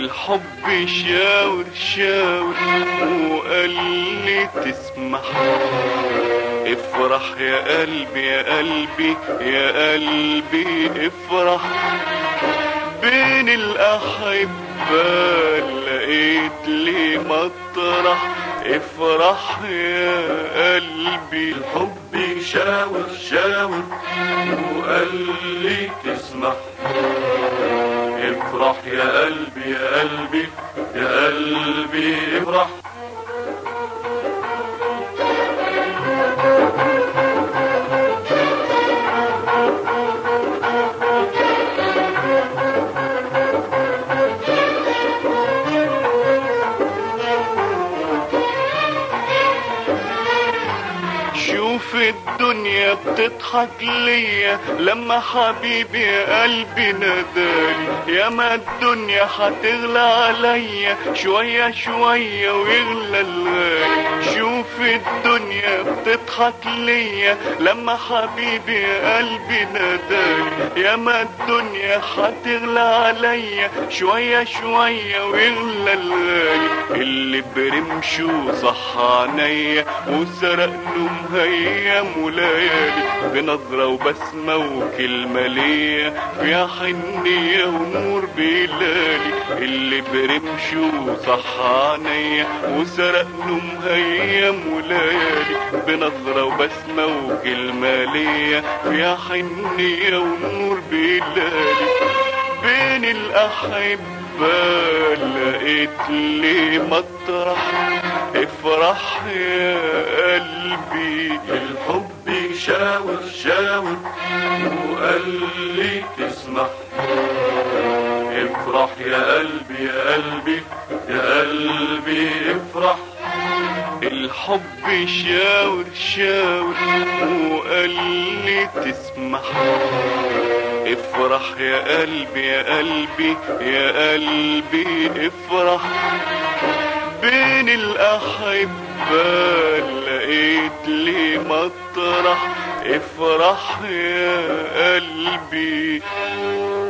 الحب شاور شاور وقال لي تسمح افرح يا قلبي يا قلبي يا قلبي افرح بين الأحبة لقيت لي مطرح افرح يا قلبي الحب شاور شاور وقال لي تسمح افرح يا قلبي يا قلبي يا قلبي افرح شوف الدنيا بتضحك ليا لما حبيبي قلبي ناداني يا ما الدنيا هتغلى عليا شوية شوية ويغلى الغالي شوف الدنيا بتضحك ليا لما حبيبي قلبي ناداني يا ما الدنيا هتغلى عليا شوية شوية ويغلى الغالي اللي برمشه صح عينيا وسرق نوم ايام وليالي بنظرة وبسمة وكلمة ليا فيها حنية ونور بلالي اللي برمشه صح عينيا وسرق نوم ايام وليالي بنظرة وبسمة وكلمة ليا فيها حنية ونور بلالي بين الأحبة لقيت لي مطرح افرح يا قلبي الحب شاور شاور وقال لي تسمح افرح يا قلبي يا قلبي يا قلبي افرح الحب شاور شاور وقال لي تسمح افرح يا قلبي يا قلبي يا قلبي افرح بين الأحبة لقيت لي مطرح افرح يا قلبي